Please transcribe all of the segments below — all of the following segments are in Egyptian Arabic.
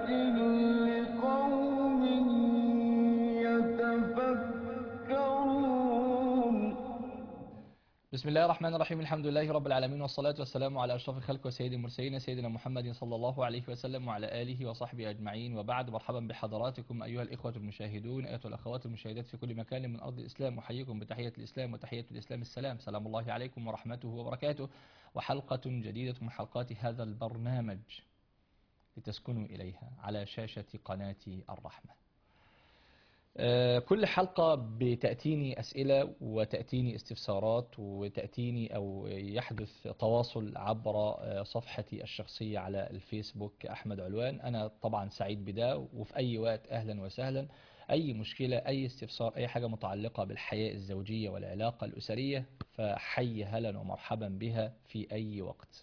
لقوم يتفكرون بسم الله الرحمن الرحيم الحمد لله رب العالمين والصلاة والسلام على أشرف الخلق وسيد المرسلين سيدنا محمد صلى الله عليه وسلم وعلى آله وصحبه أجمعين وبعد مرحبا بحضراتكم أيها الإخوة المشاهدون أيها الأخوات المشاهدات في كل مكان من أرض الإسلام أحييكم بتحية الإسلام وتحية الإسلام السلام سلام الله عليكم ورحمته وبركاته وحلقة جديدة من حلقات هذا البرنامج لتسكنوا إليها على شاشة قناة الرحمة آه، كل حلقة بتأتيني أسئلة وتأتيني استفسارات وتأتيني أو يحدث تواصل عبر آه، صفحتي الشخصية على الفيسبوك أحمد علوان أنا طبعا سعيد بده وفي أي وقت أهلا وسهلا أي مشكلة أي استفسار أي حاجة متعلقة بالحياة الزوجية والعلاقة الأسرية فحي هلا ومرحبا بها في أي وقت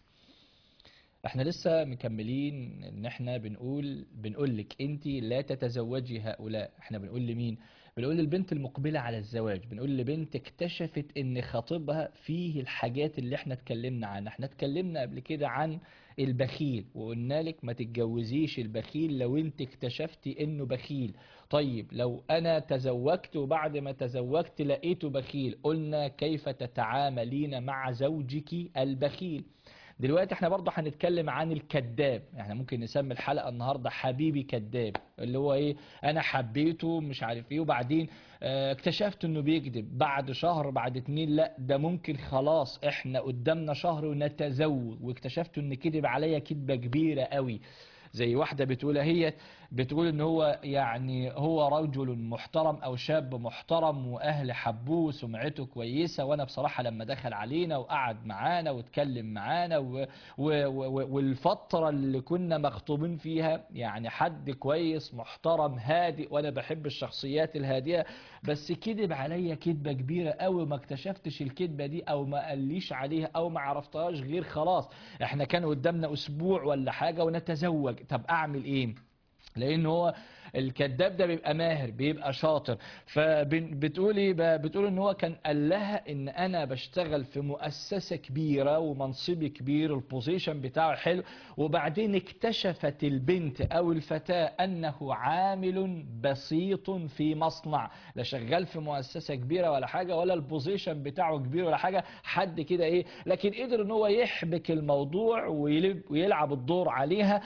احنا لسه مكملين ان احنا بنقول بنقول لك انت لا تتزوجي هؤلاء احنا بنقول لمين بنقول للبنت المقبلة على الزواج بنقول لبنت اكتشفت ان خطيبها فيه الحاجات اللي احنا اتكلمنا عنها احنا اتكلمنا قبل كده عن البخيل وقلنا لك ما تتجوزيش البخيل لو انت اكتشفتي انه بخيل طيب لو انا تزوجت وبعد ما تزوجت لقيته بخيل قلنا كيف تتعاملين مع زوجك البخيل دلوقتي احنا برضه هنتكلم عن الكذاب احنا ممكن نسمي الحلقه النهارده حبيبي كذاب اللي هو ايه انا حبيته مش عارف ايه وبعدين اه اكتشفت انه بيكذب بعد شهر بعد اتنين لا ده ممكن خلاص احنا قدامنا شهر ونتزوج واكتشفت ان كذب عليا كذبه كبيره قوي زي واحدة بتقول هي بتقول ان هو يعني هو رجل محترم او شاب محترم واهل حبوه سمعته كويسة وانا بصراحة لما دخل علينا وقعد معانا واتكلم معانا و و و والفترة اللي كنا مخطوبين فيها يعني حد كويس محترم هادئ وانا بحب الشخصيات الهادئة بس كذب عليا كذبة كبيرة قوي ما اكتشفتش الكذبة دي او ما قاليش عليها او ما عرفتهاش غير خلاص احنا كان قدامنا اسبوع ولا حاجة ونتزوج طب اعمل ايه لان هو الكذاب ده بيبقى ماهر بيبقى شاطر فبتقولي بتقول ان هو كان قال لها ان انا بشتغل في مؤسسة كبيرة ومنصبي كبير البوزيشن بتاعه حلو وبعدين اكتشفت البنت او الفتاة انه عامل بسيط في مصنع لا شغال في مؤسسة كبيرة ولا حاجة ولا البوزيشن بتاعه كبير ولا حاجة حد كده ايه لكن قدر ان هو يحبك الموضوع ويلعب الدور عليها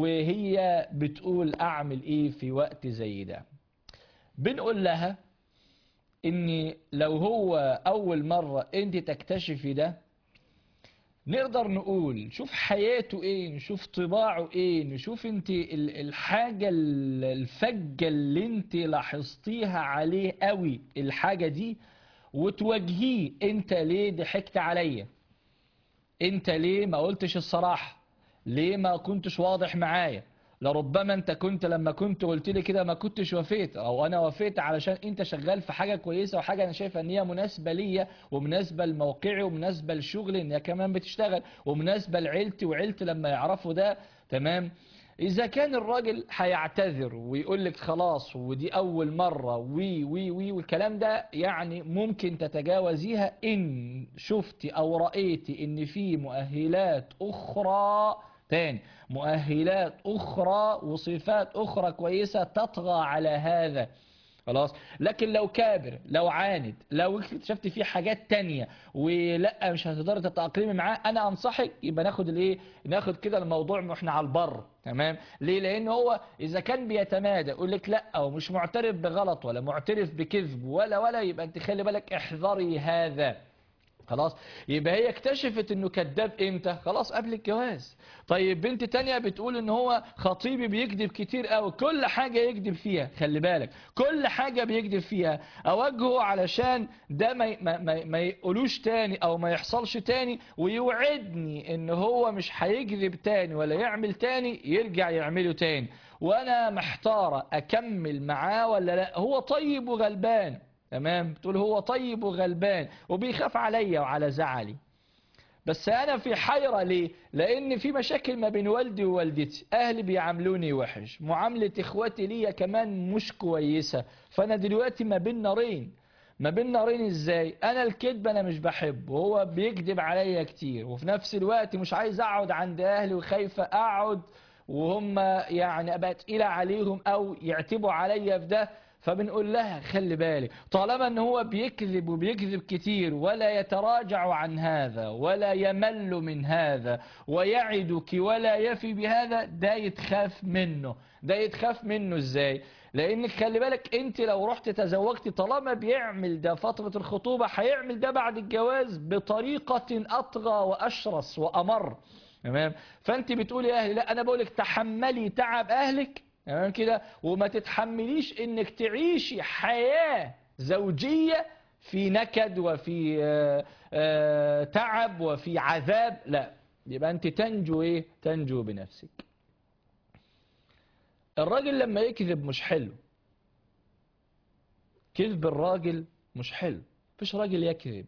وهي بتقول اعمل ايه في وقت زي ده بنقول لها ان لو هو اول مرة انت تكتشفي ده نقدر نقول شوف حياته ايه نشوف طباعه ايه نشوف انت الحاجة الفجة اللي انت لاحظتيها عليه قوي الحاجة دي وتواجهيه انت ليه ضحكت عليا انت ليه ما قلتش الصراحة ليه ما كنتش واضح معايا لربما انت كنت لما كنت قلت لي كده ما كنتش وفيت او انا وفيت علشان انت شغال في حاجة كويسة وحاجة انا شايفة ان هي مناسبة ليا ومناسبة لموقعي ومناسبة لشغلي ان هي كمان بتشتغل ومناسبة لعيلتي وعيلتي لما يعرفوا ده تمام اذا كان الراجل هيعتذر ويقول لك خلاص ودي اول مرة وي وي وي والكلام ده يعني ممكن تتجاوزيها ان شفتي او رأيتي ان في مؤهلات اخرى تاني مؤهلات أخرى وصفات أخرى كويسة تطغى على هذا خلاص لكن لو كابر لو عاند لو اكتشفت فيه حاجات تانية ولا مش هتقدر تتأقلمي معاه انا انصحك يبقى ناخد الايه ناخد كده الموضوع واحنا على البر تمام ليه لان هو اذا كان بيتمادى يقول لك لا او مش معترف بغلط ولا معترف بكذب ولا ولا يبقى انت خلي بالك احذري هذا خلاص يبقى هي اكتشفت انه كذاب امتى خلاص قبل الجواز طيب بنت تانية بتقول ان هو خطيبي بيكذب كتير قوي كل حاجة يكذب فيها خلي بالك كل حاجة بيكذب فيها اوجهه علشان ده ما, ما, ما, ما يقولوش تاني او ما يحصلش تاني ويوعدني ان هو مش هيكذب تاني ولا يعمل تاني يرجع يعمله تاني وانا محتارة اكمل معاه ولا لا هو طيب وغلبان تمام بتقول هو طيب وغلبان وبيخاف عليا وعلى زعلي بس انا في حيرة ليه لان في مشاكل ما بين والدي ووالدتي اهلي بيعاملوني وحش معاملة اخواتي ليا كمان مش كويسة فانا دلوقتي ما بين نارين ما بين نارين ازاي انا الكذب انا مش بحبه وهو بيكذب عليا كتير وفي نفس الوقت مش عايز اقعد عند اهلي وخايفة اقعد وهم يعني ابقى تقيلة عليهم او يعتبوا عليا في ده فبنقول لها خلي بالك طالما ان هو بيكذب وبيكذب كتير ولا يتراجع عن هذا ولا يمل من هذا ويعدك ولا يفي بهذا ده يتخاف منه ده يتخاف منه ازاي لانك خلي بالك انت لو رحت تزوجت طالما بيعمل ده فترة الخطوبة هيعمل ده بعد الجواز بطريقة اطغى واشرس وامر تمام فانت بتقولي يا اهلي لا انا بقولك تحملي تعب اهلك تمام كده وما تتحمليش انك تعيشي حياة زوجية في نكد وفي آه، آه، تعب وفي عذاب لا يبقى انت تنجو ايه تنجو بنفسك الراجل لما يكذب مش حلو كذب الراجل مش حلو مفيش راجل يكذب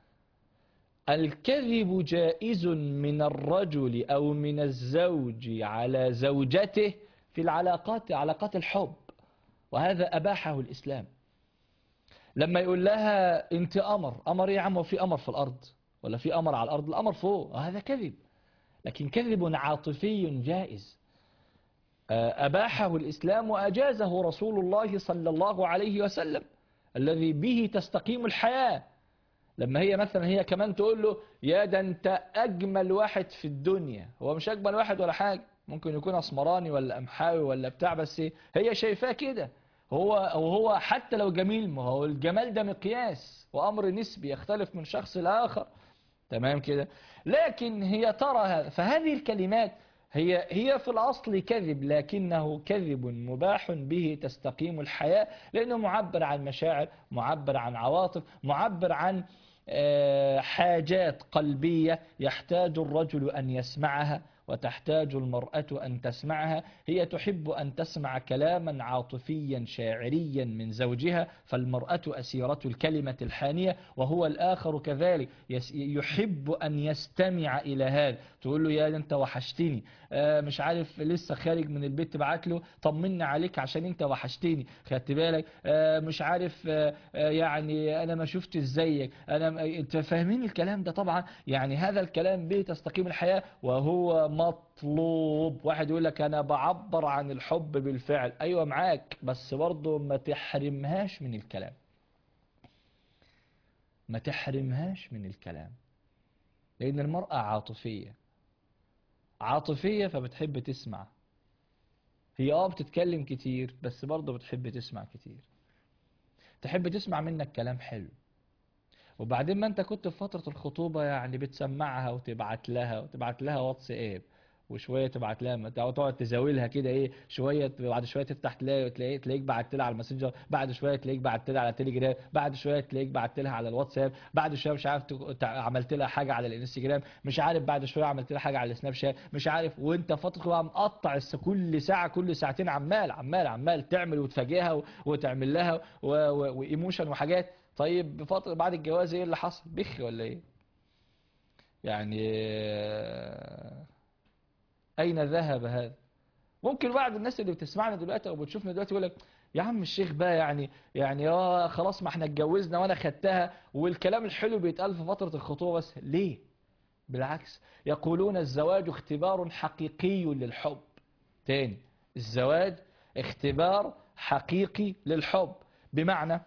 الكذب جائز من الرجل أو من الزوج على زوجته في العلاقات علاقات الحب وهذا أباحه الإسلام لما يقول لها انت أمر أمر يا عم وفي أمر في الأرض ولا في أمر على الأرض الأمر فوق هذا كذب لكن كذب عاطفي جائز أباحه الإسلام وأجازه رسول الله صلى الله عليه وسلم الذي به تستقيم الحياة لما هي مثلا هي كمان تقول له يا ده انت أجمل واحد في الدنيا هو مش أجمل واحد ولا حاجة ممكن يكون أسمراني ولا أمحاوي ولا بتاع بس هي شايفاه كده هو أو هو حتى لو جميل ما هو الجمال ده مقياس وأمر نسبي يختلف من شخص لآخر تمام كده لكن هي ترى هذا فهذه الكلمات هي هي في الأصل كذب لكنه كذب مباح به تستقيم الحياة لأنه معبر عن مشاعر معبر عن عواطف معبر عن آه، حاجات قلبية يحتاج الرجل أن يسمعها وتحتاج المرأة أن تسمعها هي تحب أن تسمع كلاما عاطفيا شاعريا من زوجها فالمرأة أسيرة الكلمة الحانية وهو الآخر كذلك يس- يحب أن يستمع إلى هذا تقول له يا ده أنت وحشتني آه، مش عارف لسه خارج من البيت تبعت له طمنا عليك عشان أنت وحشتني خدت بالك آه، مش عارف آه، آه، يعني أنا ما شفت زيك أنا أنت فاهمين الكلام ده طبعا يعني هذا الكلام به تستقيم الحياة وهو مطلوب واحد يقول لك أنا بعبر عن الحب بالفعل أيوة معاك بس برضه ما تحرمهاش من الكلام ما تحرمهاش من الكلام لأن المرأة عاطفية عاطفية فبتحب تسمع هي اه بتتكلم كتير بس برضه بتحب تسمع كتير تحب تسمع منك كلام حلو وبعدين ما انت كنت في فترة الخطوبة يعني بتسمعها وتبعت لها وتبعت لها واتساب وشوية تبعت لها تقعد تزاولها كده ايه شوية بعد شوية تفتح تلاقي تلاقي تلاقيك بعت لها على الماسنجر بعد شوية تلاقيك بعت لها على التليجرام بعد شوية تلاقيك بعت لها على الواتساب بعد شوية مش عارف تك- تع- عملت لها حاجة على الانستجرام مش عارف بعد شوية عملت لها حاجة على السناب شات مش عارف وانت فترة بقى مقطع الس- كل ساعة كل ساعتين عمال عمال عمال تعمل وتفاجئها و- وتعمل لها و- و- وايموشن وحاجات طيب بفترة بعد الجواز ايه اللي حصل بخ ولا ايه يعني آه، اين ذهب هذا ممكن بعض الناس اللي بتسمعنا دلوقتي او بتشوفنا دلوقتي يقول لك يا عم الشيخ بقى يعني يعني اه خلاص ما احنا اتجوزنا وانا خدتها والكلام الحلو بيتقال في فترة الخطوبة بس ليه بالعكس يقولون الزواج اختبار حقيقي للحب تاني الزواج اختبار حقيقي للحب بمعنى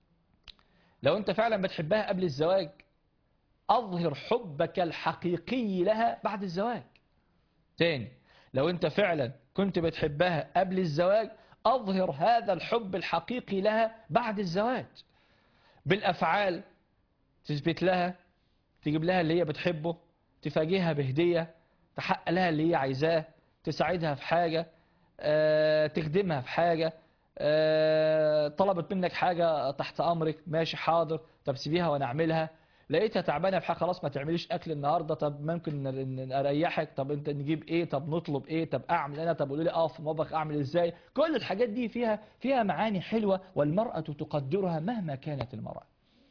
لو انت فعلا بتحبها قبل الزواج اظهر حبك الحقيقي لها بعد الزواج تاني لو انت فعلا كنت بتحبها قبل الزواج اظهر هذا الحب الحقيقي لها بعد الزواج بالافعال تثبت لها تجيب لها اللي هي بتحبه تفاجئها بهدية تحقق لها اللي هي عايزاه تساعدها في حاجة آه، تخدمها في حاجة آه، طلبت منك حاجة تحت أمرك ماشي حاضر طب سيبيها وأنا أعملها لقيتها تعبانة في حاجة خلاص ما تعمليش أكل النهاردة طب ممكن ن- ن- أريحك طب أنت نجيب إيه طب نطلب إيه طب أعمل أنا طب قولوا لي أقف في المطبخ أعمل إزاي كل الحاجات دي فيها فيها معاني حلوة والمرأة تقدرها مهما كانت المرأة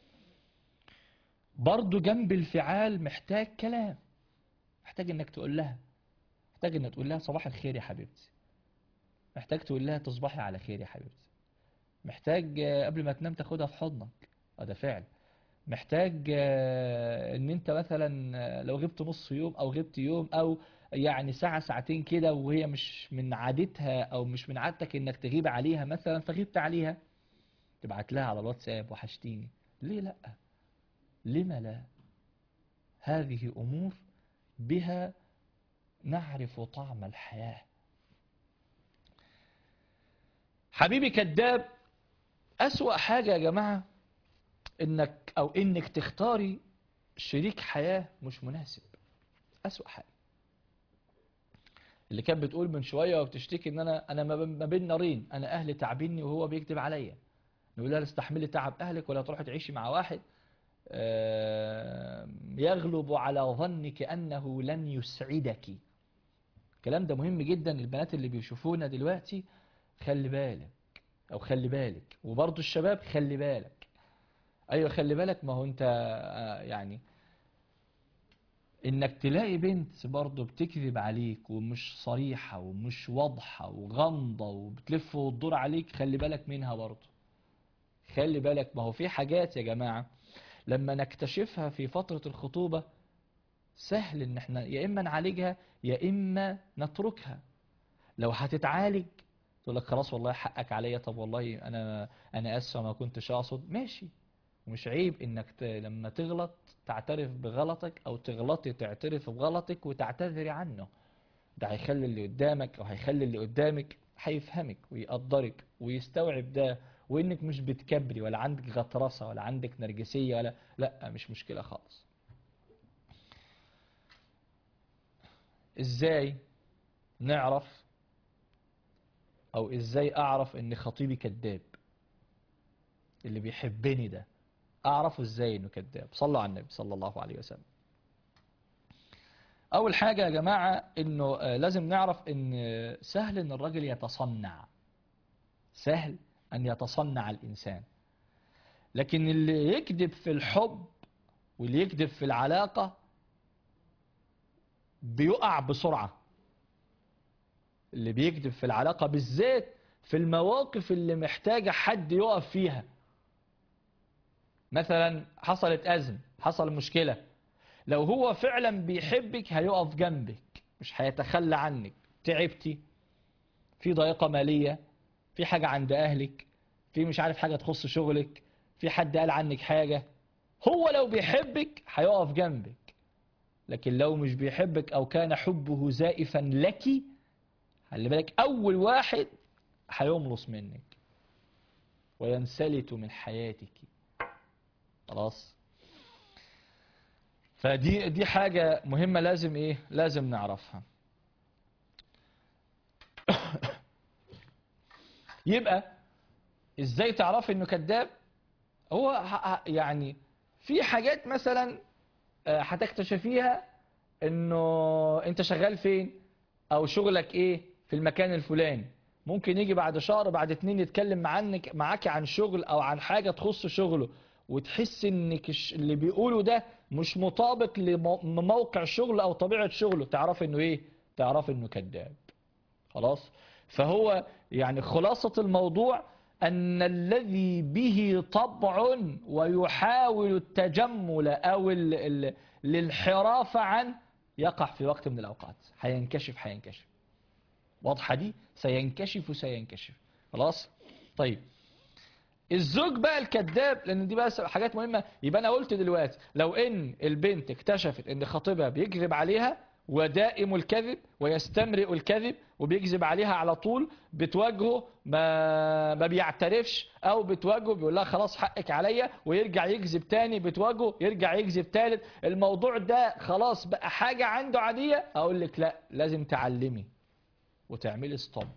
برضو جنب الفعال محتاج كلام محتاج انك تقول لها محتاج انك تقول لها صباح الخير يا حبيبتي محتاج تقول لها تصبحي على خير يا حبيبتي محتاج آه، قبل ما تنام تاخدها في حضنك اه ده فعل محتاج آه، ان انت مثلا آه، لو غبت نص يوم او غبت يوم او يعني ساعة ساعتين كده وهي مش من عادتها او مش من عادتك انك تغيب عليها مثلا فغبت عليها تبعت لها على الواتساب وحشتيني ليه لا لما لا هذه امور بها نعرف طعم الحياة حبيبي كذاب أسوأ حاجة يا جماعة إنك أو إنك تختاري شريك حياة مش مناسب أسوأ حاجة اللي كانت بتقول من شوية وبتشتكي إن أنا أنا ما بين نارين أنا أهلي تعبيني وهو بيكذب عليا نقول لها استحملي تعب أهلك ولا تروحي تعيشي مع واحد يغلب على ظنك أنه لن يسعدك الكلام ده مهم جدا البنات اللي بيشوفونا دلوقتي خلي بالك او خلي بالك وبرضه الشباب خلي بالك ايوه خلي بالك ما هو انت يعني انك تلاقي بنت برضه بتكذب عليك ومش صريحة ومش واضحة وغامضة وبتلف وتدور عليك خلي بالك منها برضه خلي بالك ما هو في حاجات يا جماعة لما نكتشفها في فترة الخطوبة سهل ان احنا يا اما نعالجها يا اما نتركها لو هتتعالج تقول لك خلاص والله حقك عليا طب والله انا انا اسف ما كنتش اقصد ماشي ومش عيب انك ت... لما تغلط تعترف بغلطك او تغلطي تعترف بغلطك وتعتذري عنه ده هيخلي اللي قدامك او هيخلي اللي قدامك هيفهمك ويقدرك ويستوعب ده وانك مش بتكبري ولا عندك غطرسه ولا عندك نرجسيه ولا لا مش مشكله خالص ازاي نعرف او ازاي اعرف ان خطيبي كذاب اللي بيحبني ده اعرفه ازاي انه كذاب صلوا على النبي صلى الله عليه وسلم اول حاجة يا جماعة انه لازم نعرف ان سهل ان الرجل يتصنع سهل ان يتصنع الانسان لكن اللي يكذب في الحب واللي يكذب في العلاقة بيقع بسرعة اللي بيكذب في العلاقة بالذات في المواقف اللي محتاجة حد يقف فيها مثلا حصلت أزمة حصل مشكلة لو هو فعلا بيحبك هيقف جنبك مش هيتخلى عنك تعبتي في ضيقة مالية في حاجة عند أهلك في مش عارف حاجة تخص شغلك في حد قال عنك حاجة هو لو بيحبك هيقف جنبك لكن لو مش بيحبك أو كان حبه زائفا لك خلي بالك أول واحد هيملص منك وينسلت من حياتك خلاص فدي دي حاجة مهمة لازم ايه لازم نعرفها يبقى ازاي تعرفي انه كذاب هو يعني في حاجات مثلا هتكتشفيها انه انت شغال فين او شغلك ايه في المكان الفلاني ممكن يجي بعد شهر بعد اتنين يتكلم معنك معاك عن شغل او عن حاجة تخص شغله وتحس انك اللي بيقوله ده مش مطابق لموقع الشغل او طبيعة شغله تعرف انه ايه تعرف انه كذاب خلاص فهو يعني خلاصة الموضوع ان الذي به طبع ويحاول التجمل او الانحراف عن يقع في وقت من الاوقات هينكشف هينكشف واضحة دي سينكشف سينكشف خلاص طيب الزوج بقى الكذاب لان دي بقى حاجات مهمة يبقى انا قلت دلوقتي لو ان البنت اكتشفت ان خطيبها بيكذب عليها ودائم الكذب ويستمرئ الكذب وبيكذب عليها على طول بتواجهه ما, ما بيعترفش او بتواجهه بيقول لها خلاص حقك عليا ويرجع يكذب تاني بتواجهه يرجع يكذب تالت الموضوع ده خلاص بقى حاجة عنده عادية اقول لك لا لازم تعلمي وتعملي ستوب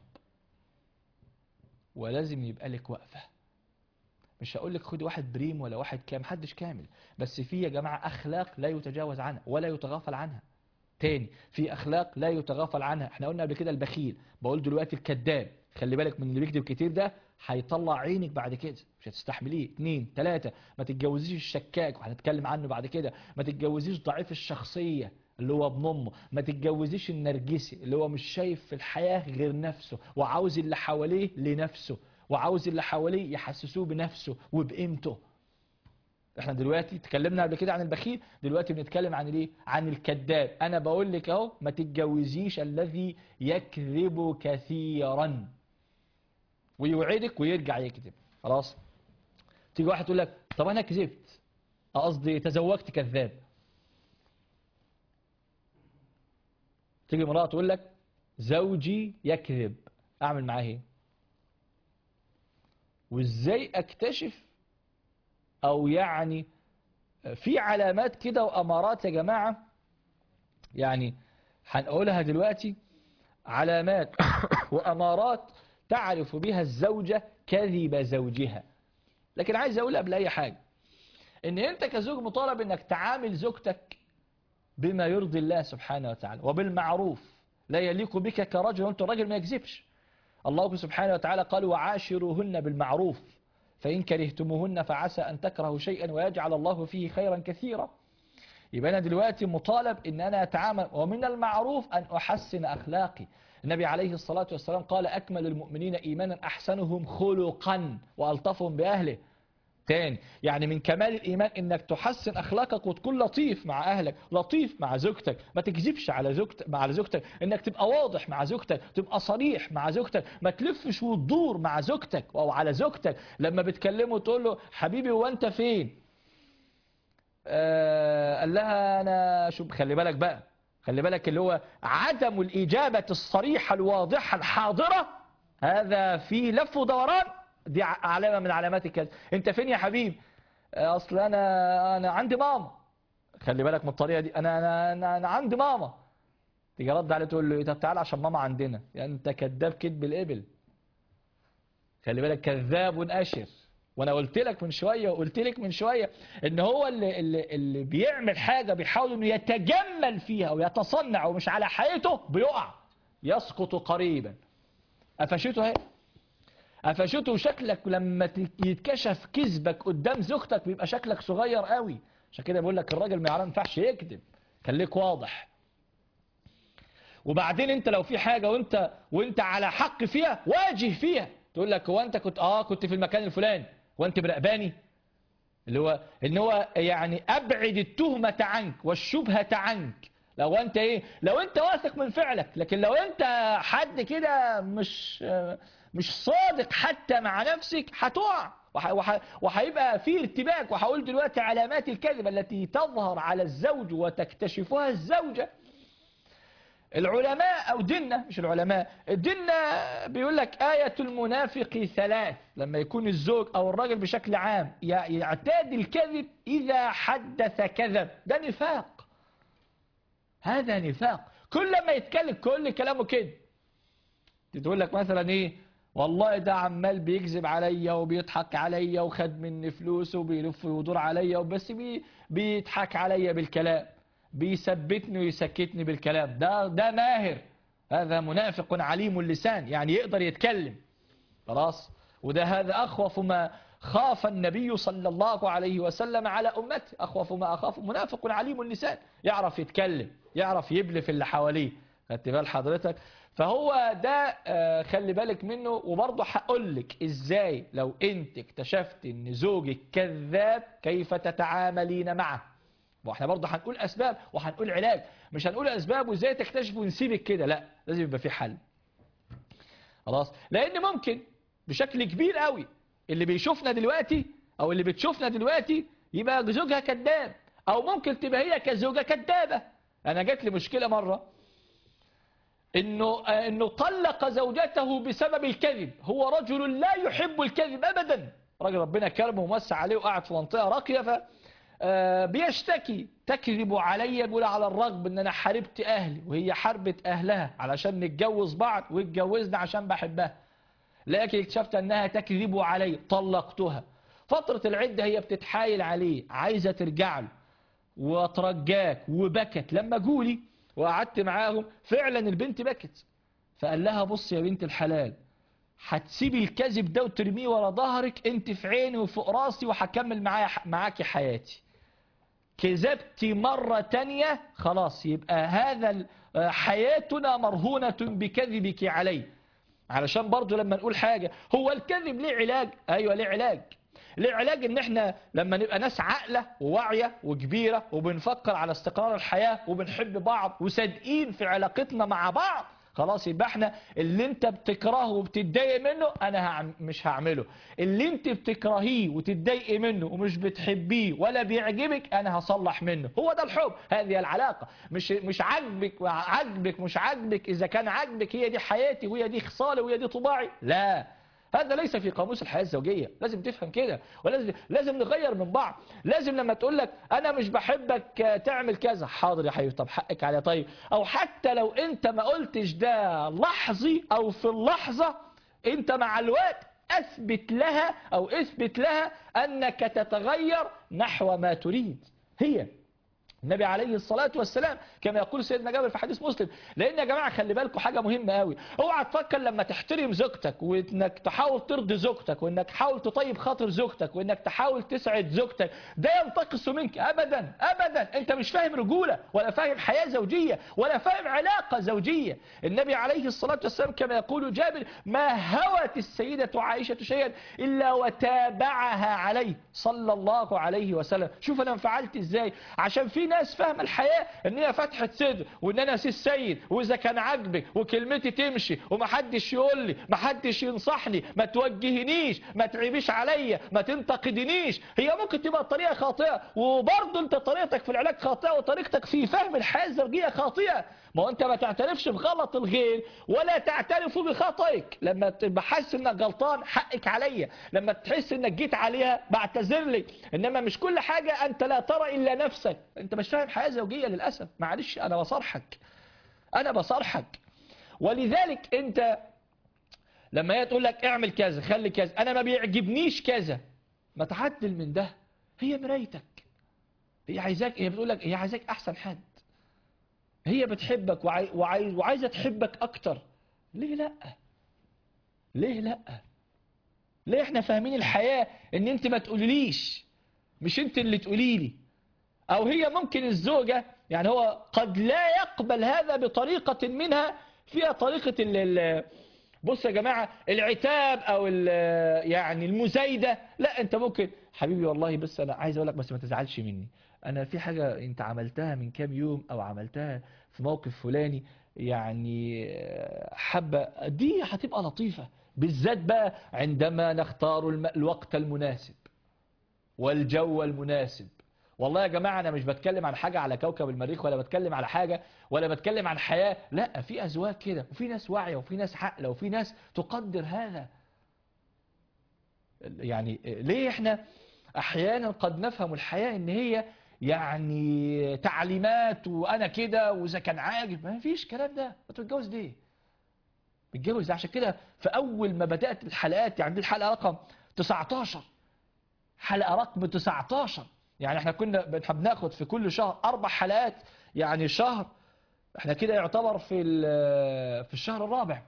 ولازم يبقى لك وقفه مش هقول لك خدي واحد بريم ولا واحد كام محدش كامل بس في يا جماعة أخلاق لا يتجاوز عنها ولا يتغافل عنها تاني في أخلاق لا يتغافل عنها احنا قلنا قبل كده البخيل بقول دلوقتي الكذاب خلي بالك من اللي بيكذب كتير ده هيطلع عينك بعد كده مش هتستحمليه اتنين تلاتة ما تتجوزيش الشكاك وهنتكلم عنه بعد كده ما تتجوزيش ضعيف الشخصية اللي هو ابن امه ما تتجوزيش النرجسي اللي هو مش شايف في الحياة غير نفسه وعاوز اللي حواليه لنفسه وعاوز اللي حواليه يحسسوه بنفسه وبقيمته احنا دلوقتي اتكلمنا قبل كده عن البخيل دلوقتي بنتكلم عن الايه عن الكذاب انا بقول لك اهو ما تتجوزيش الذي يكذب كثيرا ويوعدك ويرجع يكذب خلاص تيجي واحد تقول لك طب انا كذبت قصدي تزوجت كذاب تيجي امراه تقول لك زوجي يكذب اعمل معاه ايه وازاي اكتشف او يعني في علامات كده وامارات يا جماعة يعني هنقولها دلوقتي علامات وامارات تعرف بها الزوجة كذب زوجها لكن عايز اقول قبل اي حاجة ان انت كزوج مطالب انك تعامل زوجتك بما يرضي الله سبحانه وتعالى وبالمعروف لا يليق بك كرجل وانت الراجل ما يكذبش الله سبحانه وتعالى قال وعاشروهن بالمعروف فإن كرهتموهن فعسى أن تكرهوا شيئا ويجعل الله فيه خيرا كثيرا يبقى أنا دلوقتي مطالب أن أنا أتعامل ومن المعروف أن أحسن أخلاقي النبي عليه الصلاة والسلام قال أكمل المؤمنين إيمانا أحسنهم خلقا وألطفهم بأهله تاني يعني من كمال الإيمان إنك تحسن أخلاقك وتكون لطيف مع أهلك لطيف مع زوجتك ما تكذبش على زوجتك مع زوجتك إنك تبقى واضح مع زوجتك تبقى صريح مع زوجتك ما تلفش وتدور مع زوجتك أو على زوجتك لما بتكلمه تقول له حبيبي هو أنت فين آه قال لها أنا شو خلي بالك بقى خلي بالك اللي هو عدم الإجابة الصريحة الواضحة الحاضرة هذا في لف ودوران دي علامة من علامات الكذب انت فين يا حبيب اصل انا انا عندي ماما خلي بالك من الطريقة دي انا انا انا, أنا عندي ماما تيجي رد عليه تقول له ايه طب تعالى عشان ماما عندنا يعني انت كذاب كذب الابل خلي بالك كذاب اشر وانا قلت لك من شوية وقلت لك من شوية ان هو اللي, اللي, اللي بيعمل حاجة بيحاول انه يتجمل فيها ويتصنع ومش على حقيقته بيقع يسقط قريبا قفشته اهي قفشته شكلك لما يتكشف كذبك قدام زوجتك بيبقى شكلك صغير قوي عشان كده بقول لك الراجل ما ينفعش يكذب خليك واضح وبعدين انت لو في حاجة وانت وانت على حق فيها واجه فيها تقول لك هو انت كنت اه كنت في المكان الفلاني وانت براقباني اللي هو ان هو يعني ابعد التهمة عنك والشبهة عنك لو انت ايه لو انت واثق من فعلك لكن لو انت حد كده مش مش صادق حتى مع نفسك هتقع وهيبقى في ارتباك وهقول دلوقتي علامات الكذب التي تظهر على الزوج وتكتشفها الزوجة العلماء او ديننا مش العلماء ديننا بيقول لك آية المنافق ثلاث لما يكون الزوج او الراجل بشكل عام يعتاد الكذب اذا حدث كذب ده نفاق هذا نفاق كل ما يتكلم كل كلامه كده تقول لك مثلا ايه والله ده عمال بيكذب عليا وبيضحك عليا وخد مني فلوس وبيلف ويدور عليا وبس بي بيضحك عليا بالكلام بيثبتني ويسكتني بالكلام ده ده ماهر هذا منافق عليم اللسان يعني يقدر يتكلم خلاص وده هذا أخوف ما خاف النبي صلى الله عليه وسلم على أمته أخوف ما أخاف منافق عليم اللسان يعرف يتكلم يعرف يبلف اللي حواليه خدت بال حضرتك فهو ده خلي بالك منه وبرضه هقول لك ازاي لو انت اكتشفت ان زوجك كذاب كيف تتعاملين معه واحنا برضه هنقول اسباب وهنقول علاج مش هنقول اسباب وازاي تكتشف ونسيبك كده لا لازم يبقى في حل خلاص لان ممكن بشكل كبير قوي اللي بيشوفنا دلوقتي او اللي بتشوفنا دلوقتي يبقى زوجها كذاب او ممكن تبقى هي كزوجة كذابة انا جات لي مشكلة مرة انه انه طلق زوجته بسبب الكذب هو رجل لا يحب الكذب ابدا راجل ربنا كرمه وموسع عليه وقعد في منطقه راقيه ف بيشتكي تكذب عليا بيقول على الرغم ان انا حاربت اهلي وهي حاربت اهلها علشان نتجوز بعض واتجوزنا عشان بحبها لكن اكتشفت انها تكذب علي طلقتها فترة العدة هي بتتحايل عليه عايزة ترجع له وترجاك وبكت لما جولي وقعدت معاهم فعلا البنت بكت فقال لها بص يا بنت الحلال هتسيبي الكذب ده وترميه ورا ظهرك انت في عيني وفوق راسي وهكمل معايا معاكي حياتي كذبتي مرة تانية خلاص يبقى هذا حياتنا مرهونة بكذبك علي علشان برضو لما نقول حاجة هو الكذب ليه علاج ايوه ليه علاج العلاج ان احنا لما نبقى ناس عاقلة وواعية وكبيرة وبنفكر على استقرار الحياة وبنحب بعض وصادقين في علاقتنا مع بعض خلاص يبقى احنا اللي انت بتكرهه وبتتضايق منه انا هعم مش هعمله اللي انت بتكرهيه وتتضايقي منه ومش بتحبيه ولا بيعجبك انا هصلح منه هو ده الحب هذه العلاقة مش مش عاجبك عاجبك مش عاجبك اذا كان عاجبك هي دي حياتي وهي دي خصالي وهي دي طباعي لا هذا ليس في قاموس الحياة الزوجية لازم تفهم كده ولازم لازم نغير من بعض لازم لما تقول لك انا مش بحبك تعمل كذا حاضر يا حبيبي طب حقك عليا طيب او حتى لو انت ما قلتش ده لحظي او في اللحظة انت مع الوقت اثبت لها او اثبت لها انك تتغير نحو ما تريد هي النبي عليه الصلاة والسلام كما يقول سيدنا جابر في حديث مسلم لأن يا جماعة خلي بالكم حاجة مهمة قوي اوعى تفكر لما تحترم زوجتك وانك تحاول ترضي زوجتك وانك تحاول تطيب خاطر زوجتك وانك تحاول تسعد زوجتك ده ينتقص منك أبدا أبدا انت مش فاهم رجولة ولا فاهم حياة زوجية ولا فاهم علاقة زوجية النبي عليه الصلاة والسلام كما يقول جابر ما هوت السيدة عائشة شيئا إلا وتابعها عليه صلى الله عليه وسلم شوف أنا انفعلت إزاي عشان في ناس فاهمه الحياة ان هي فتحة صدر وان انا سي السيد واذا كان عاجبك وكلمتي تمشي ومحدش يقول لي محدش ينصحني ما توجهنيش ما تعيبيش عليا ما تنتقدنيش هي ممكن تبقى الطريقة خاطئة وبرضه انت طريقتك في العلاج خاطئة وطريقتك في فهم الحياة الزوجية خاطئة ما هو انت ما تعترفش بغلط الغير ولا تعترف بخطئك لما تبقى حاسس انك غلطان حقك عليا لما تحس انك جيت عليها بعتذر لك انما مش كل حاجة انت لا ترى الا نفسك انت مش فاهم حياة زوجية للأسف معلش انا بصرحك انا بصرحك ولذلك انت لما هي تقول لك اعمل كذا خلي كذا انا ما بيعجبنيش كذا ما تعدل من ده هي مرايتك هي عايزاك هي بتقول لك هي عايزاك احسن حد هي بتحبك وعاي... وعاي... وعايزة تحبك أكتر ليه لأ ليه لأ ليه احنا فاهمين الحياة ان انت ما تقوليليش مش انت اللي تقوليلي او هي ممكن الزوجة يعني هو قد لا يقبل هذا بطريقة منها فيها طريقة ال ال بص يا جماعة العتاب او يعني المزايدة لا انت ممكن حبيبي والله بس انا عايز اقول لك بس ما تزعلش مني انا في حاجة انت عملتها من كام يوم او عملتها في موقف فلاني يعني حبة دي هتبقى لطيفة بالذات بقى عندما نختار الوقت المناسب والجو المناسب والله يا جماعة أنا مش بتكلم عن حاجة على كوكب المريخ ولا بتكلم على حاجة ولا بتكلم عن حياة لا في أزواج كده وفي ناس واعية وفي ناس عقلة وفي ناس تقدر هذا يعني ليه احنا احيانا قد نفهم الحياة ان هي يعني تعليمات وانا كده واذا كان عاجب ما فيش كلام ده بتتجوز ليه بتتجوز عشان كده في اول ما بدات الحلقات يعني دي الحلقه رقم 19 حلقه رقم 19 يعني احنا كنا بناخد في كل شهر اربع حلقات يعني شهر احنا كده يعتبر في في الشهر الرابع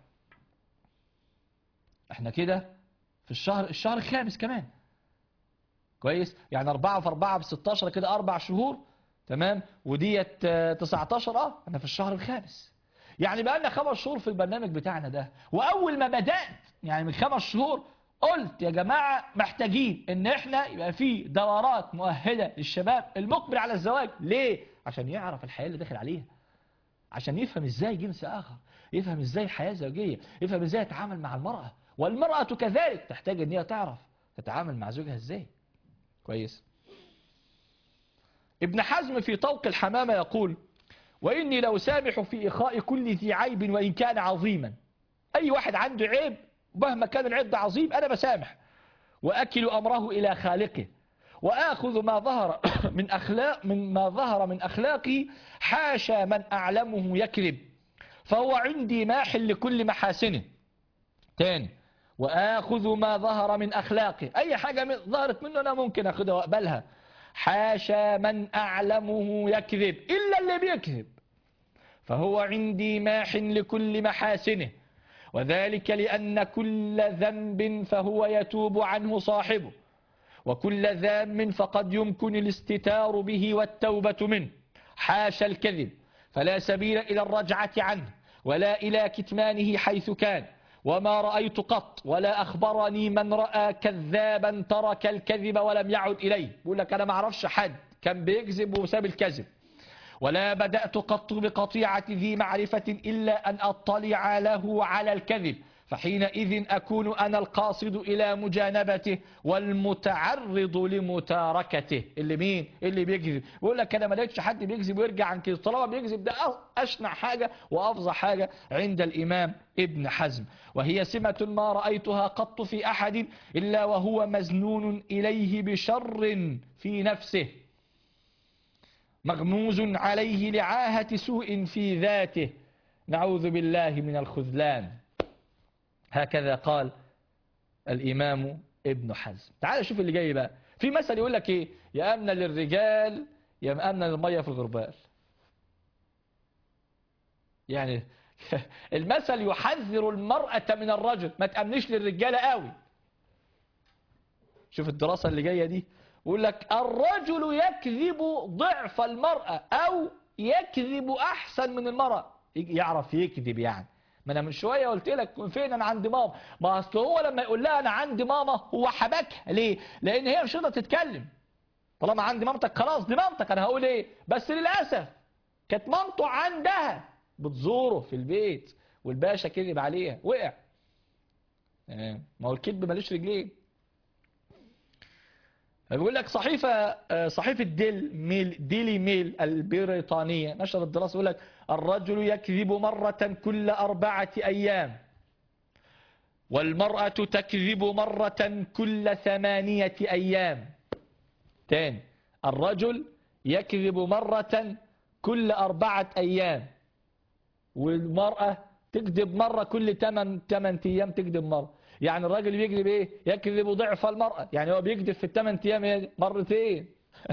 احنا كده في الشهر الشهر الخامس كمان كويس يعني 4 في 4 في 16 كده اربع شهور تمام وديت 19 اه احنا في الشهر الخامس يعني بقى لنا خمس شهور في البرنامج بتاعنا ده واول ما بدات يعني من خمس شهور قلت يا جماعة محتاجين ان احنا يبقى في دورات مؤهلة للشباب المقبل على الزواج ليه عشان يعرف الحياة اللي داخل عليها عشان يفهم ازاي جنس اخر يفهم ازاي حياة زوجية يفهم ازاي يتعامل مع المرأة والمرأة كذلك تحتاج ان هي تعرف تتعامل مع زوجها ازاي كويس ابن حزم في طوق الحمامة يقول وإني لو سامح في إخاء كل ذي عيب وإن كان عظيما أي واحد عنده عيب مهما كان العيب ده عظيم أنا بسامح وأكل أمره إلى خالقه وآخذ ما ظهر من أخلاق من ما ظهر من أخلاقه حاشا من أعلمه يكذب فهو عندي ماح لكل محاسنه تاني وآخذ ما ظهر من أخلاقه أي حاجة ظهرت منه أنا ممكن أخذها وأقبلها حاشا من أعلمه يكذب إلا اللي بيكذب فهو عندي ماح لكل محاسنه وذلك لأن كل ذنب فهو يتوب عنه صاحبه وكل ذام فقد يمكن الاستتار به والتوبة منه حاشا الكذب فلا سبيل إلى الرجعة عنه ولا إلى كتمانه حيث كان وما رأيت قط ولا أخبرني من رأى كذابا ترك الكذب ولم يعد إليه بيقول لك أنا ما أعرفش حد كان بيكذب وساب الكذب ولا بدأت قط بقطيعة ذي معرفة إلا أن أطلع له على الكذب فحينئذ أكون أنا القاصد إلى مجانبته والمتعرض لمتاركته اللي مين اللي بيكذب بيقول لك أنا ما لقيتش حد بيكذب ويرجع عن كذب طالما بيكذب ده أشنع حاجة وأفظع حاجة عند الإمام ابن حزم وهي سمة ما رأيتها قط في أحد إلا وهو مزنون إليه بشر في نفسه مغموز عليه لعاهة سوء في ذاته نعوذ بالله من الخذلان هكذا قال الإمام ابن حزم تعال شوف اللي جاي بقى في مثل يقول لك ايه يا أمن للرجال يا أمن للمية في الغربال يعني المثل يحذر المرأة من الرجل ما تأمنش للرجالة قوي شوف الدراسة اللي جاية دي يقول لك الرجل يكذب ضعف المرأة أو يكذب أحسن من المرأة يعرف يكذب يعني ما انا من شويه قلت لك فين انا عند ماما ما اصل هو لما يقول لها انا عند ماما هو حبكها ليه لان هي مش قادره تتكلم طالما عند مامتك خلاص دي مامتك انا هقول ايه بس للاسف كانت مامته عندها بتزوره في البيت والباشا كذب عليها وقع ما هو الكذب مالوش رجلين بيقول لك صحيفة صحيفة ديل ميل ديلي ميل البريطانية نشر الدراسة يقول لك الرجل يكذب مرة كل أربعة أيام والمرأة تكذب مرة كل ثمانية أيام تاني الرجل يكذب مرة كل أربعة أيام والمرأة تكذب مرة كل 8 8 أيام تكذب مرة يعني الراجل بيكذب ايه يكذب ضعف المرأة يعني هو بيكذب في الثمان ايام مرتين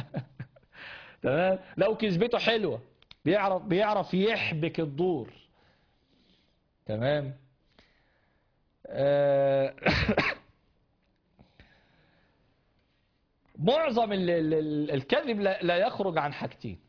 تمام لو كذبته حلوة بيعرف بيعرف يحبك الدور تمام آه معظم ال ال ال الكذب لا, لا يخرج عن حاجتين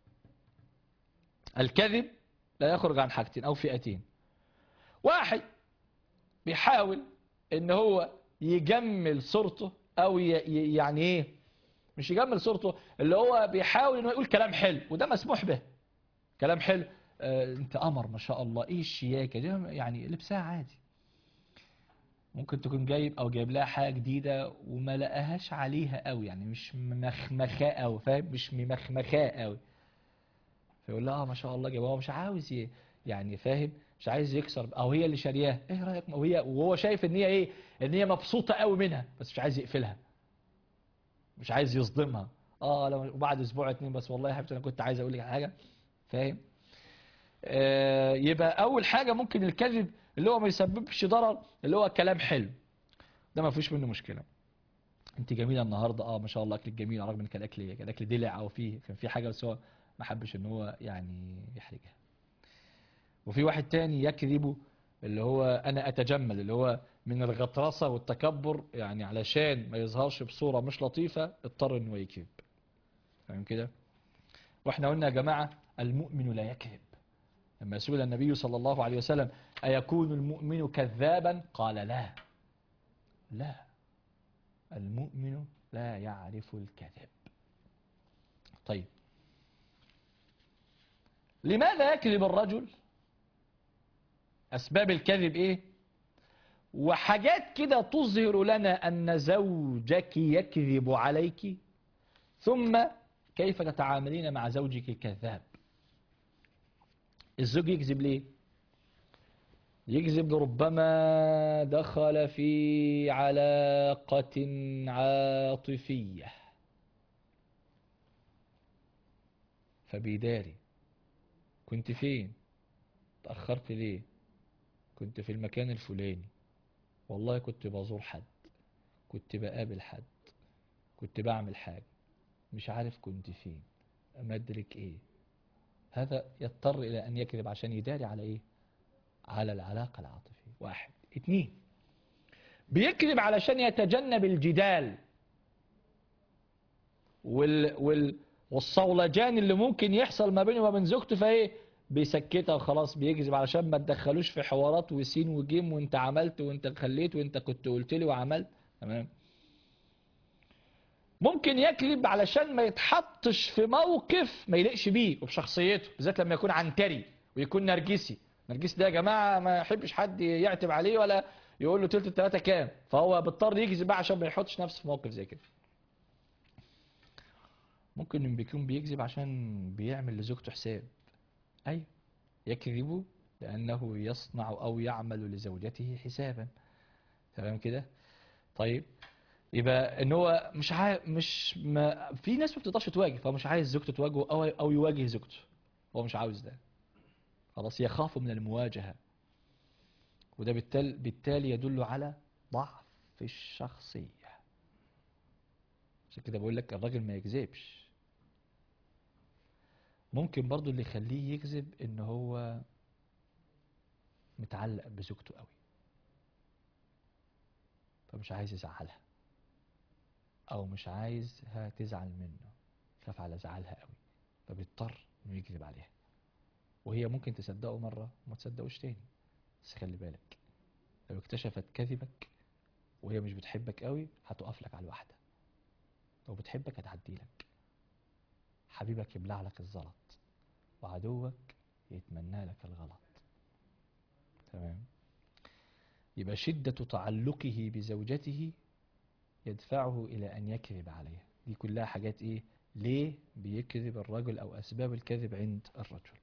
الكذب لا يخرج عن حاجتين او فئتين واحد بيحاول ان هو يجمل صورته او يعني ايه مش يجمل صورته اللي هو بيحاول انه يقول كلام حلو وده مسموح به كلام حلو آه انت قمر ما شاء الله ايه الشياكه دي يعني لبسها عادي ممكن تكون جايب او جايب لها حاجه جديده وما لقاهاش عليها قوي يعني مش مخمخاه قوي فاهم مش ممخمخاه قوي فيقول لها اه ما شاء الله جايبها مش عاوز يعني فاهم مش عايز يكسر او هي اللي شارياه ايه رايك وهي وهو شايف ان هي ايه ان هي مبسوطه قوي منها بس مش عايز يقفلها مش عايز يصدمها اه لو وبعد اسبوع اتنين بس والله يا حبيبتي انا كنت عايز اقول لك حاجه فاهم آه يبقى اول حاجه ممكن الكذب اللي هو ما يسببش ضرر اللي هو كلام حلو ده ما فيش منه مشكله انت جميله النهارده اه ما شاء الله اكلك جميل رغم ان كان الاكل كان الاكل دلع او فيه كان في حاجه بس هو ما حبش ان هو يعني يحرجها وفي واحد تاني يكذب اللي هو أنا أتجمل اللي هو من الغطرسة والتكبر يعني علشان ما يظهرش بصورة مش لطيفة اضطر انه يكذب فاهم كده واحنا قلنا يا جماعة المؤمن لا يكذب لما سئل النبي صلى الله عليه وسلم أيكون المؤمن كذابا قال لا لا المؤمن لا يعرف الكذب طيب لماذا يكذب الرجل أسباب الكذب إيه وحاجات كده تظهر لنا أن زوجك يكذب عليك ثم كيف تتعاملين مع زوجك الكذاب الزوج يكذب ليه يكذب ربما دخل في علاقة عاطفية فبيداري كنت فين تأخرت ليه كنت في المكان الفلاني والله كنت بزور حد كنت بقابل حد كنت بعمل حاجة مش عارف كنت فين أمدرك ايه هذا يضطر إلى أن يكذب عشان يداري على ايه على العلاقة العاطفية واحد اتنين بيكذب علشان يتجنب الجدال وال وال والصولجان اللي ممكن يحصل ما بينه وما بين زوجته فايه بيسكتها وخلاص بيكذب علشان ما تدخلوش في حوارات وسين وجيم وانت عملت وانت خليت وانت كنت قلت لي وعملت تمام ممكن يكذب علشان ما يتحطش في موقف ما يليقش بيه وبشخصيته بالذات لما يكون عنتري ويكون نرجسي نرجسي ده يا جماعه ما يحبش حد يعتب عليه ولا يقول له تلت التلاته كام فهو بيضطر يكذب بقى عشان ما يحطش نفسه في موقف زي كده ممكن بيكون بيكذب عشان بيعمل لزوجته حساب ايوه يكذب لانه يصنع او يعمل لزوجته حسابا تمام كده طيب يبقى ان هو مش عاي... مش ما في ناس ما بتقدرش تواجه فهو مش عايز زوجته تواجهه او او يواجه زوجته هو مش عاوز ده خلاص يخاف من المواجهه وده بالتالي بالتالي يدل على ضعف الشخصيه عشان كده بقول لك الراجل ما يكذبش ممكن برضو اللي يخليه يكذب ان هو متعلق بزوجته قوي فمش عايز يزعلها او مش عايزها تزعل منه خاف على زعلها قوي فبيضطر انه يكذب عليها وهي ممكن تصدقه مرة وما تصدقوش تاني بس خلي بالك لو اكتشفت كذبك وهي مش بتحبك قوي هتقف لك على الواحدة لو بتحبك هتعدي لك حبيبك يبلع لك الزلط وعدوك يتمنى لك الغلط تمام يبقى شدة تعلقه بزوجته يدفعه إلى أن يكذب عليها دي كلها حاجات إيه ليه بيكذب الرجل أو أسباب الكذب عند الرجل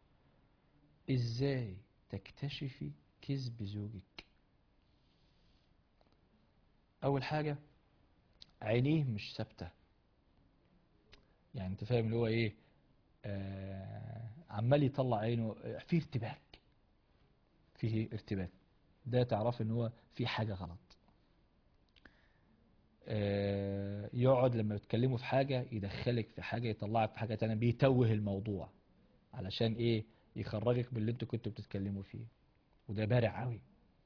إزاي تكتشفي كذب زوجك أول حاجة عينيه مش ثابتة يعني أنت فاهم اللي هو إيه آه عمال يطلع عينه في ارتباك فيه ارتباك ده تعرف ان هو في حاجة غلط آه يقعد لما بتكلموا في حاجة يدخلك في حاجة يطلعك في حاجة تانية بيتوه الموضوع علشان ايه يخرجك باللي انتوا كنتوا بتتكلموا فيه وده بارع قوي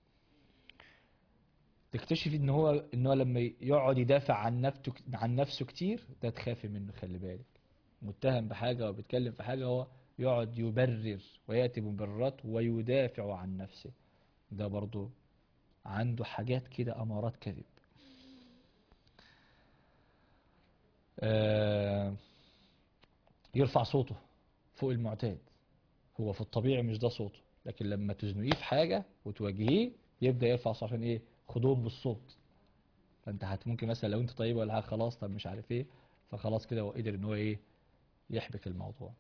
تكتشفي ان هو ان هو لما يقعد يدافع عن نفسه عن نفسه كتير ده تخافي منه خلي بالك متهم بحاجة او بيتكلم في حاجة هو يقعد يبرر ويأتي بمبررات ويدافع عن نفسه ده برضو عنده حاجات كده أمارات كذب آه يرفع صوته فوق المعتاد هو في الطبيعي مش ده صوته لكن لما تزنقيه في حاجة وتواجهيه يبدأ يرفع صوته عشان ايه خدوم بالصوت فانت هت ممكن مثلا لو انت طيب ولا حاجة خلاص طب مش عارف ايه فخلاص كده هو قدر ان هو ايه يحبك الموضوع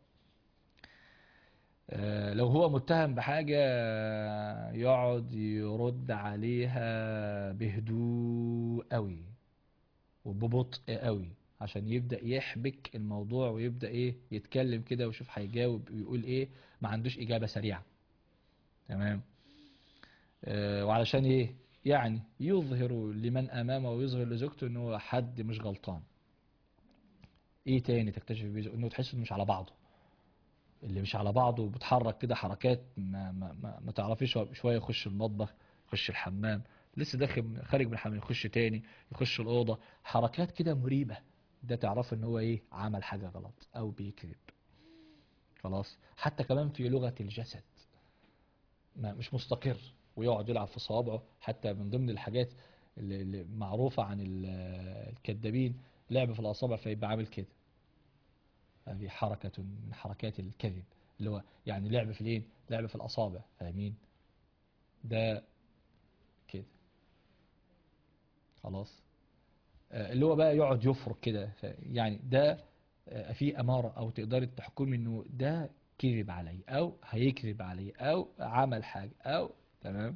لو هو متهم بحاجة يقعد يرد عليها بهدوء قوي وببطء قوي عشان يبدأ يحبك الموضوع ويبدأ ايه يتكلم كده ويشوف هيجاوب ويقول ايه ما عندوش اجابة سريعة تمام آه وعلشان ايه يعني يظهر لمن امامه ويظهر لزوجته ان هو حد مش غلطان ايه تاني تكتشف بيه انه تحس انه مش على بعضه اللي مش على بعضه بتحرك كده حركات ما, ما, ما, ما تعرفيش شوية يخش المطبخ يخش الحمام لسه داخل خارج من الحمام يخش تاني يخش الأوضة حركات كده مريبة ده تعرف ان هو ايه عمل حاجة غلط او بيكذب خلاص حتى كمان في لغة الجسد ما مش مستقر ويقعد يلعب في صوابعه حتى من ضمن الحاجات اللي, اللي معروفة عن الكذابين لعب في الأصابع فيبقى عامل كده هذه حركة من حركات الكذب اللي هو يعني لعب في الايه لعب في الأصابع فاهمين ده كده خلاص اللي هو بقى يقعد يفرق كده يعني ده في أمارة أو تقدري تحكمي إنه ده كذب علي أو هيكذب علي أو عمل حاجة أو تمام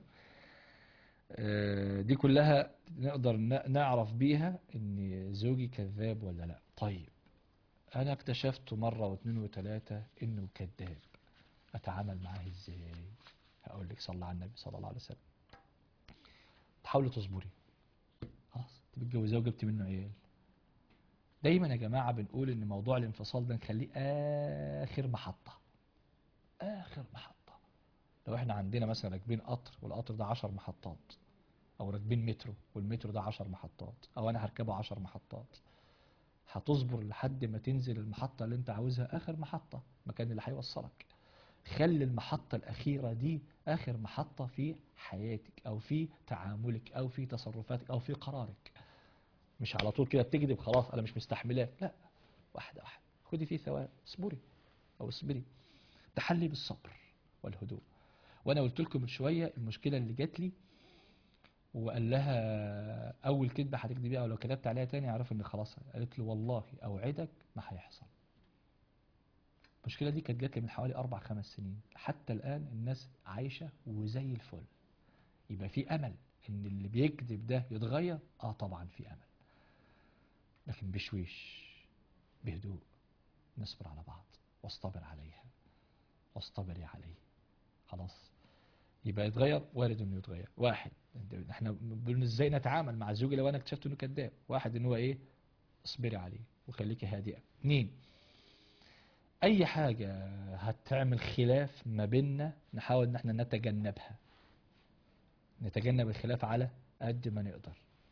دي كلها نقدر نعرف بيها إن زوجي كذاب ولا لا طيب أنا اكتشفت مرة واثنين وثلاثة إنه كذاب أتعامل معاه إزاي هقول لك صلى على النبي صلى الله عليه وسلم تحاولي تصبري خلاص انت متجوزاه وجبت منه عيال دايما يا جماعة بنقول إن موضوع الانفصال ده نخليه آخر محطة آخر محطة لو احنا عندنا مثلا راكبين قطر والقطر ده 10 محطات أو راكبين مترو والمترو ده 10 محطات أو أنا هركبه 10 محطات هتصبر لحد ما تنزل المحطة اللي انت عاوزها اخر محطة مكان اللي هيوصلك خلي المحطة الأخيرة دي آخر محطة في حياتك أو في تعاملك أو في تصرفاتك أو في قرارك مش على طول كده بتكذب خلاص أنا مش مستحملاه لا واحدة واحدة خدي فيه ثواب اصبري أو اصبري تحلي بالصبر والهدوء وأنا قلت لكم من شوية المشكلة اللي جات لي وقال لها أول كذبة هتكذبيها أو لو كذبت عليها تاني أعرف إن خلاص قالت له والله أوعدك ما هيحصل المشكلة دي كانت جات لي من حوالي أربع خمس سنين حتى الآن الناس عايشة وزي الفل يبقى في أمل إن اللي بيكذب ده يتغير آه طبعا في أمل لكن بشويش بهدوء نصبر على بعض واصطبر عليها واصطبري عليه خلاص يبقى يتغير وارد انه يتغير واحد احنا بنقول ازاي نتعامل مع زوجي لو انا اكتشفت انه كذاب واحد ان هو ايه اصبري عليه وخليكي هادئه اثنين اي حاجة هتعمل خلاف ما بيننا نحاول ان احنا نتجنبها نتجنب الخلاف على قد ما نقدر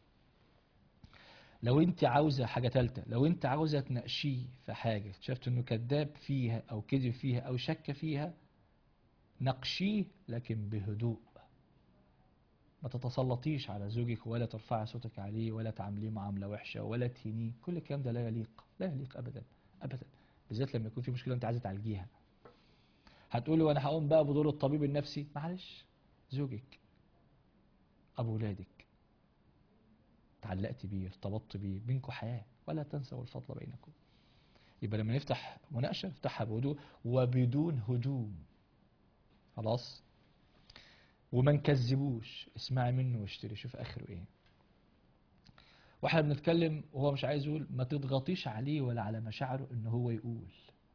لو انت عاوزة حاجة تالتة لو انت عاوزة تناقشيه في حاجة اكتشفت انه كذاب فيها او كذب فيها او شك فيها ناقشيه لكن بهدوء ما تتسلطيش على زوجك ولا ترفعي صوتك عليه ولا تعامليه معاملة وحشة ولا تهينيه كل الكلام ده لا يليق لا يليق ابدا ابدا بالذات لما يكون في مشكلة انت عايزة تعالجيها هتقولي وانا هقوم بقى بدور الطبيب النفسي معلش زوجك ابو ولادك تعلقت بيه ارتبطت بيه بينكم حياة ولا تنسوا الفضل بينكم يبقى لما نفتح مناقشة نفتحها بهدوء وبدون هجوم خلاص وما نكذبوش اسمعي منه واشتري شوف اخره ايه واحنا بنتكلم وهو مش عايز يقول ما تضغطيش عليه ولا على مشاعره ان هو يقول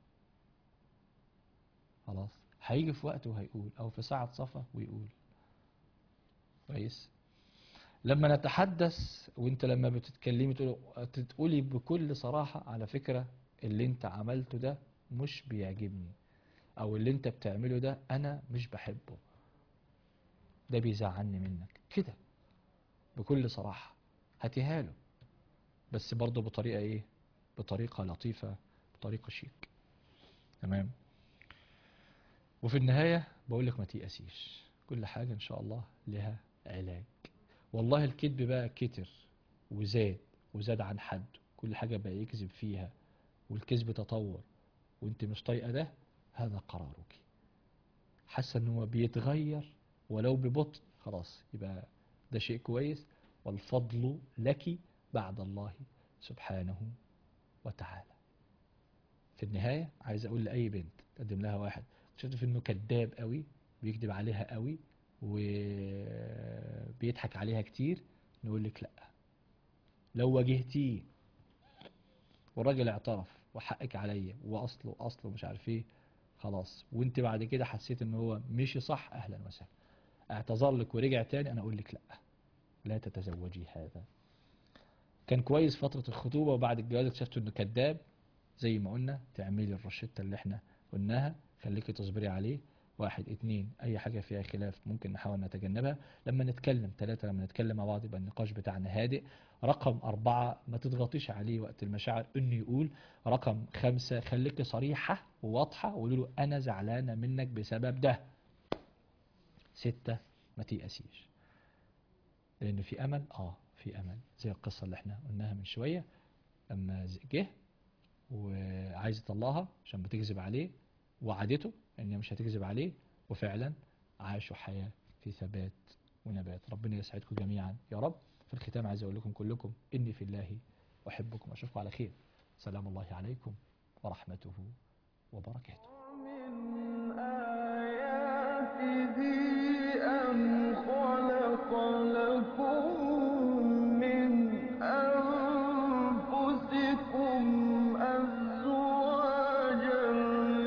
خلاص هيجي في وقته وهيقول او في ساعة صفا ويقول كويس لما نتحدث وانت لما بتتكلمي تقول تقولي بكل صراحة على فكرة اللي انت عملته ده مش بيعجبني او اللي انت بتعمله ده انا مش بحبه ده بيزعلني منك كده بكل صراحة هاتيها له بس برضه بطريقة ايه بطريقة لطيفة بطريقة شيك تمام وفي النهاية بقول لك ما تيأسيش كل حاجة ان شاء الله لها علاج والله الكذب بقى كتر وزاد وزاد عن حد كل حاجة بقى يكذب فيها والكذب تطور وانت مش طايقة ده هذا قرارك حاسة ان هو بيتغير ولو ببطء خلاص يبقى ده شيء كويس والفضل لك بعد الله سبحانه وتعالى في النهاية عايز اقول لأي بنت تقدم لها واحد شفت انه كذاب قوي بيكذب عليها قوي وبيضحك عليها كتير نقول لك لا لو واجهتيه والراجل اعترف وحقك عليا واصله اصله مش عارف ايه خلاص وانت بعد كده حسيت ان هو مشي صح اهلا وسهلا اعتذر لك ورجع تاني انا اقول لك لا لا تتزوجي هذا كان كويس فترة الخطوبة وبعد الجواز اكتشفت انه كذاب زي ما قلنا تعملي الروشتة اللي احنا قلناها خليكي تصبري عليه واحد اتنين اي حاجة فيها خلاف ممكن نحاول نتجنبها لما نتكلم ثلاثة لما نتكلم مع بعض يبقى النقاش بتاعنا هادئ رقم اربعة ما تضغطيش عليه وقت المشاعر انه يقول رقم خمسة خليكي صريحة وواضحة وقولي له انا زعلانة منك بسبب ده ستة ما تيأسيش لان في امل اه في امل زي القصة اللي احنا قلناها من شوية لما جه وعايز يطلقها عشان بتكذب عليه وعدته ان مش هتكذب عليه وفعلا عاشوا حياة في ثبات ونبات ربنا يسعدكم جميعا يا رب في الختام عايز اقول لكم كلكم اني في الله احبكم اشوفكم على خير سلام الله عليكم ورحمته وبركاته ومن آياته أن خلق لكم